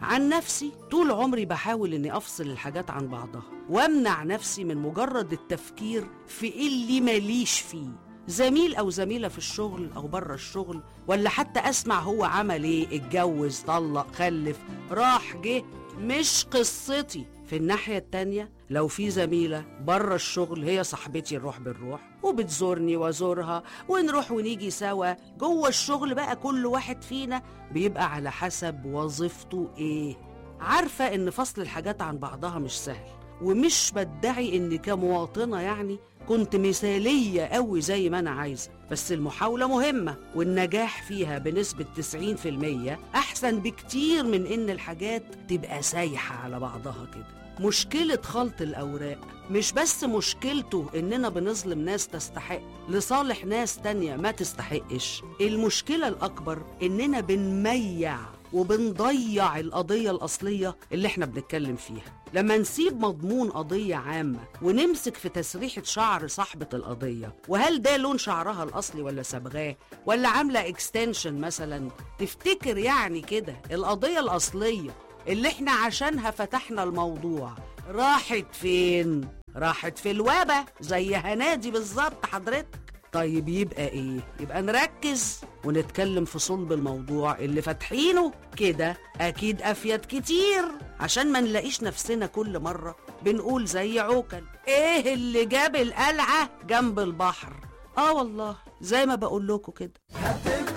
عن نفسي طول عمري بحاول اني افصل الحاجات عن بعضها وامنع نفسي من مجرد التفكير في اللي ماليش فيه زميل او زميله في الشغل او بره الشغل ولا حتى اسمع هو عمل ايه اتجوز طلق خلف راح جه مش قصتي في الناحية التانية لو في زميلة بره الشغل هي صاحبتي نروح بنروح وبتزورني وازورها ونروح ونيجي سوا جوه الشغل بقى كل واحد فينا بيبقى على حسب وظيفته ايه عارفة ان فصل الحاجات عن بعضها مش سهل ومش بدعي اني كمواطنة يعني كنت مثالية قوي زي ما أنا عايزة بس المحاولة مهمة والنجاح فيها بنسبة 90% أحسن بكتير من إن الحاجات تبقى سايحة على بعضها كده مشكلة خلط الأوراق مش بس مشكلته إننا بنظلم ناس تستحق لصالح ناس تانية ما تستحقش المشكلة الأكبر إننا بنميع وبنضيع القضية الأصلية اللي احنا بنتكلم فيها لما نسيب مضمون قضية عامة ونمسك في تسريحة شعر صاحبة القضية وهل ده لون شعرها الأصلي ولا صبغاه ولا عاملة اكستنشن مثلا تفتكر يعني كده القضية الأصلية اللي احنا عشانها فتحنا الموضوع راحت فين؟ راحت في الوبا زي هنادي بالظبط حضرتك طيب يبقى ايه؟ يبقى نركز ونتكلم في صلب الموضوع اللي فاتحينه كده اكيد افيد كتير عشان ما نلاقيش نفسنا كل مرة بنقول زي عوكل ايه اللي جاب القلعة جنب البحر اه والله زي ما بقول لكم كده